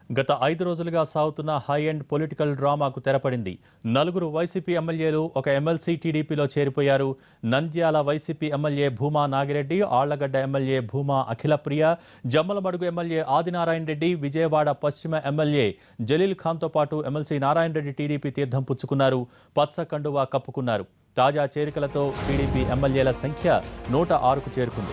గత ఐదు రోజులుగా సాగుతున్న హై ఎండ్ పొలిటికల్ డ్రామాకు తెరపడింది నలుగురు వైసీపీ ఎమ్మెల్యేలు ఒక ఎమ్మెల్సీ టీడీపీలో చేరిపోయారు Nandyal YCP MLA Bhuma Nagireddy Allagadda MLA Bhuma Akhilapriya Jammalamadugu MLA Adinarayana Reddy Vijayawada పశ్చిమ ఎమ్మెల్యే జలీల్ ఖాన్తో పాటు ఎమ్మెల్సీ నారాయణ రెడ్డి టీడీపీ తీర్థం పుచ్చుకున్నారు పచ్చ కండువా కప్పుకున్నారు తాజా చేరికలతో టీడీపీ ఎమ్మెల్యేల సంఖ్య నూట ఆరుకు చేరుకుంది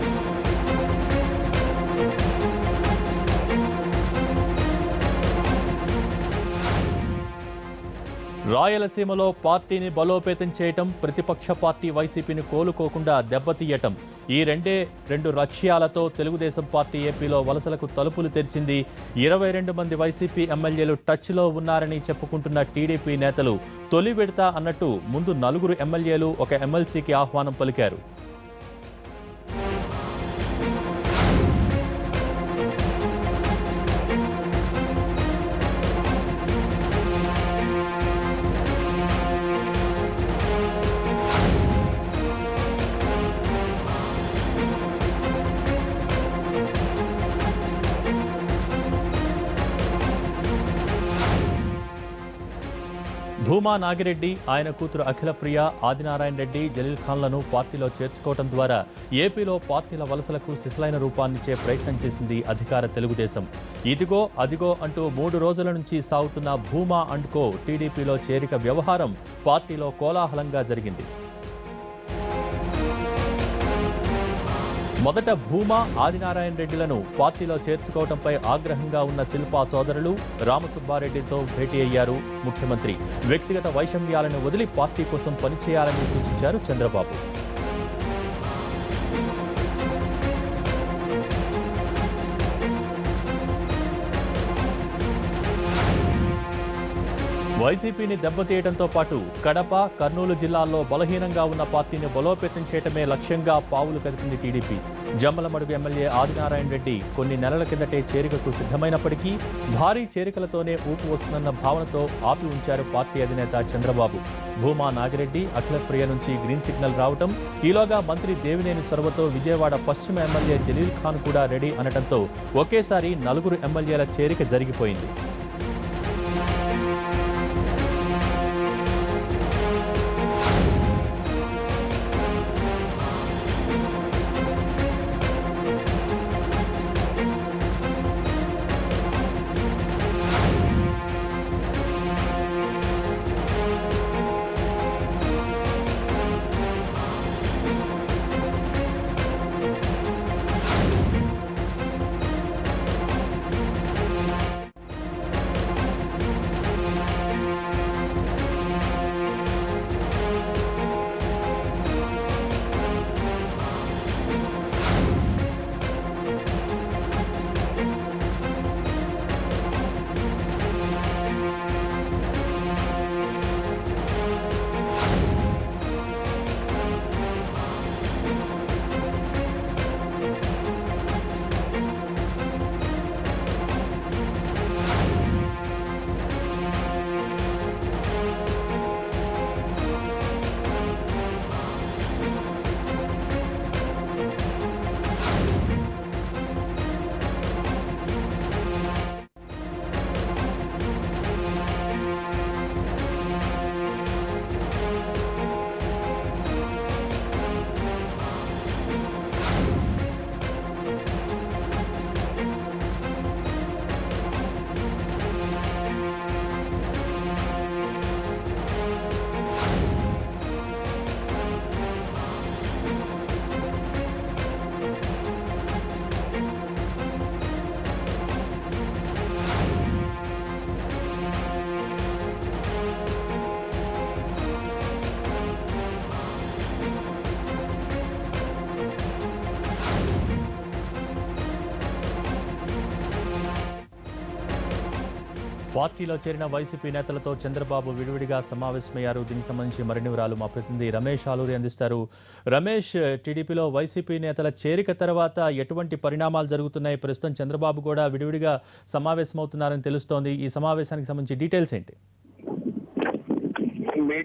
రాయలసీమలో పార్టీని బలోపేతం చేయటం ప్రతిపక్ష పార్టీ వైసీపీని కోలుకోకుండా దెబ్బతీయటం ఈ రెండే రెండు లక్ష్యాలతో తెలుగుదేశం పార్టీ ఏపీలో వలసలకు తలుపులు తెరిచింది ఇరవై రెండు మంది వైసీపీ ఎమ్మెల్యేలు టచ్లో ఉన్నారని చెప్పుకుంటున్న టీడీపీ నేతలు తొలి విడత అన్నట్టు ముందు నలుగురు ఎమ్మెల్యేలు ఒక ఎమ్మెల్సీకి ఆహ్వానం పలికారు భూమా నాగిరెడ్డి ఆయన కూతురు అఖిలప్రియ ఆదినారాయణ రెడ్డి జలీల్ ఖాన్లను పార్టీలో చేర్చుకోవడం ద్వారా ఏపీలో పార్టీల వలసలకు సిసలైన రూపాన్నిచ్చే ప్రయత్నం చేసింది అధికార తెలుగుదేశం ఇదిగో అదిగో అంటూ మూడు రోజుల నుంచి సాగుతున్న భూమా అండ్ కో టీడీపీలో చేరిక వ్యవహారం పార్టీలో కోలాహలంగా జరిగింది మొదట భూమా ఆదినారాయణ రెడ్డిలను పార్టీలో చేర్చుకోవడంపై ఆగ్రహంగా ఉన్న శిల్పా సోదరులు రామసుబ్బారెడ్డితో భేటీ అయ్యారు ముఖ్యమంత్రి వ్యక్తిగత వైషమ్యాలను వదిలి పార్టీ కోసం పనిచేయాలని సూచించారు చంద్రబాబు వైసీపీని దెబ్బతీయడంతో పాటు కడప కర్నూలు జిల్లాల్లో బలహీనంగా ఉన్న పార్టీని బలోపేతం చేయటమే లక్ష్యంగా పావులు కదిపింది టీడీపీ జమ్మలమడుగు ఎమ్మెల్యే ఆదినారాయణ రెడ్డి కొన్ని నెలల కిందటే చేరికకు సిద్ధమైనప్పటికీ భారీ చేరికలతోనే ఊపు వస్తుందన్న భావనతో ఆపి ఉంచారు పార్టీ అధినేత చంద్రబాబు భూమా నాగిరెడ్డి అఖిలప్రియ నుంచి గ్రీన్ సిగ్నల్ రావటం ఈలోగా మంత్రి దేవినేని చొరవతో విజయవాడ పశ్చిమ ఎమ్మెల్యే జలీల్ ఖాన్ కూడా రెడీ అనటంతో ఒకేసారి నలుగురు ఎమ్మెల్యేల చేరిక జరిగిపోయింది పార్టీలో చేరిన వైసీపీ నేతలతో చంద్రబాబు విడివిడిగా సమావేశమయ్యారు దీనికి సంబంధించి మరిన్ని వివరాలు మా ప్రతినిధి రమేష్ ఆలూరి అందిస్తారు రమేష్ టీడీపీలో వైసీపీ నేతల చేరిక తర్వాత ఎటువంటి పరిణామాలు జరుగుతున్నాయి ప్రస్తుతం చంద్రబాబు కూడా విడివిడిగా సమావేశమవుతున్నారని తెలుస్తోంది ఈ సమావేశానికి సంబంధించి డీటెయిల్స్ ఏంటి మీ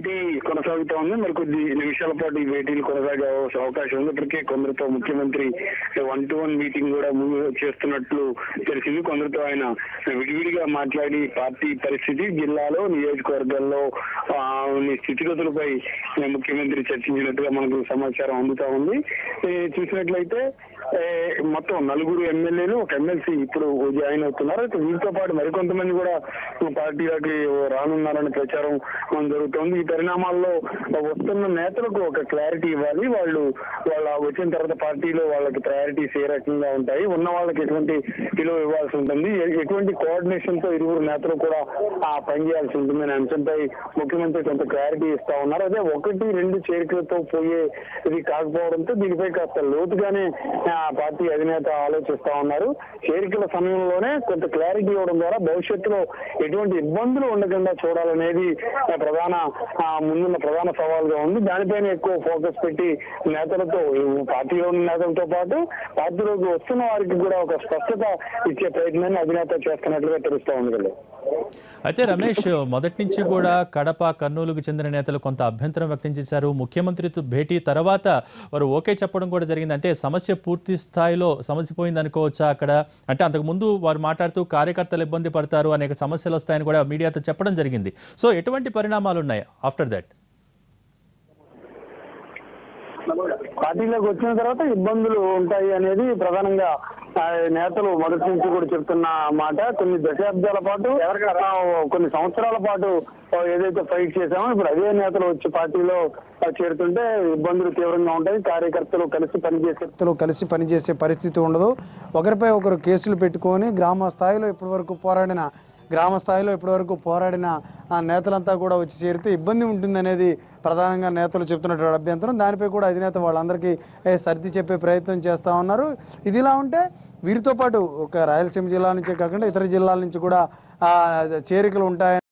భేటీ కొనసాగుతా ఉంది మరి కొద్ది నిమిషాల పాటు ఈ భేటీలు కొనసాగే అవ- అవకాశం ఉంది ఇప్పటికే కొందరితో ముఖ్యమంత్రి వన్ టు వన్ మీటింగ్ కూడా ముందు చేస్తున్నట్లు తెలిసింది కొందరితో ఆయన విడివిడిగా మాట్లాడి పార్టీ పరిస్థితి జిల్లాలో నియోజకవర్గాల్లో ఆ, ఉన్న స్థితిగతులపై ముఖ్యమంత్రి చర్చించినట్టుగా మనకు సమాచారం అందుతా ఉంది ఏ, చూసినట్లయితే ఏ, మొత్తం నలుగురు ఎమ్మెల్యేలు ఒక ఎమ్మెల్సీ ఇప్పుడు జాయిన్ అవుతున్నారు అయితే వీరితో పాటు మరికొంతమంది కూడా పార్టీలోకి రానున్నారని ప్రచారం మనం జరుగుతోంది ఈ పరిణామాల్లో వస్తున్న నేతలకు ఒక క్లారిటీ ఇవ్వాలి వాళ్ళు వాళ్ళ వచ్చిన తర్వాత పార్టీలో వాళ్ళకి ప్రయారిటీస్ ఏ రకంగా ఉంటాయి ఉన్న వాళ్ళకి ఎటువంటి విలువ ఇవ్వాల్సి ఉంటుంది ఎ- ఎటువంటి కోఆర్డినేషన్ తో ఇరువురు నేతలు కూడా ఆ పని చేయాల్సి ఉంటుంది అనే అంశంపై ముఖ్యమంత్రి కొంత క్లారిటీ ఇస్తా ఉన్నారు అదే ఒకటి రెండు చేరికలతో పోయే ఇది కాకపోవడంతో దీనిపై కాస్త లోతుగానే ఆ పార్టీ అధినేత ఆలోచిస్తా ఉన్నారు చేరికల సమయంలోనే కొంత క్లారిటీ ఇవ్వడం ద్వారా భవిష్యత్తులో ఎటువంటి ఇబ్బందులు ఉండకుండా చూడాలనేది ఆ, ప్రధాన ఆ, ముందున్న ప్రధాన సవాల్గా ఉంది దానిపైన ఎక్కువ ఫోకస్ పెట్టి నేతలతో ఈ పార్టీలో ఉన్న నేతలతో పాటు పార్టీలోకి వస్తున్న వారికి కూడా ఒక స్పష్టత ఇచ్చే ప్రయత్నాన్ని అధినేత చేస్తున్నట్లుగా తెలుస్తా ఉంది కదా అయితే రమేష్ మొదటి నుంచి కూడా కడప కర్నూలుకు చెందిన నేతలు కొంత అభ్యంతరం వ్యక్తం చేశారు ముఖ్యమంత్రితో భేటీ తర్వాత వారు ఓకే చెప్పడం కూడా జరిగింది అంటే సమస్య పూర్తి స్థాయిలో సమస్య పోయింది అనుకోవచ్చా అక్కడ అంటే అంతకు ముందు వారు మాట్లాడుతూ కార్యకర్తలు ఇబ్బంది పడతారు అనేక సమస్యలు వస్తాయని కూడా మీడియాతో చెప్పడం జరిగింది సో ఎటువంటి పరిణామాలు ఉన్నాయి ఆఫ్టర్ దట్ పార్టీలోకి వచ్చిన తర్వాత ఇబ్బందులు ఉంటాయి అనేది ప్రధానంగా ఆ, నేతలు మొదటి నుంచి కూడా చెప్తున్న మాట కొన్ని దశాబ్దాల పాటు ఆ, కొన్ని సంవత్సరాల పాటు ఆ, ఏదైతే ఫైట్ చేశామో ఇప్పుడు అదే నేతలు వచ్చి పార్టీలో ఆ, చేరుతుంటే ఇబ్బందులు తీవ్రంగా ఉంటాయి కార్యకర్తలు కలిసి పనిచేసే వ్యక్తులు కలిసి పనిచేసే పరిస్థితి ఉండదు ఒకరిపై ఒకరు కేసులు పెట్టుకొని గ్రామ స్థాయిలో ఇప్పటివరకు పోరాడిన గ్రామ స్థాయిలో ఇప్పటివరకు పోరాడిన ఆ నేతలంతా కూడా వచ్చి చేరితే ఇబ్బంది ఉంటుందనేది ప్రధానంగా నేతలు చెప్తున్నటువంటి అభ్యంతరం దానిపై కూడా అధినేత వాళ్ళందరికీ ఏ, సర్ది చెప్పే ప్రయత్నం చేస్తూ ఉన్నారు ఇదిలా ఉంటే వీరితో పాటు ఒక రాయలసీమ జిల్లా నుంచే కాకుండా ఇతర జిల్లాల నుంచి కూడా ఆ, చేరికలు ఉంటాయని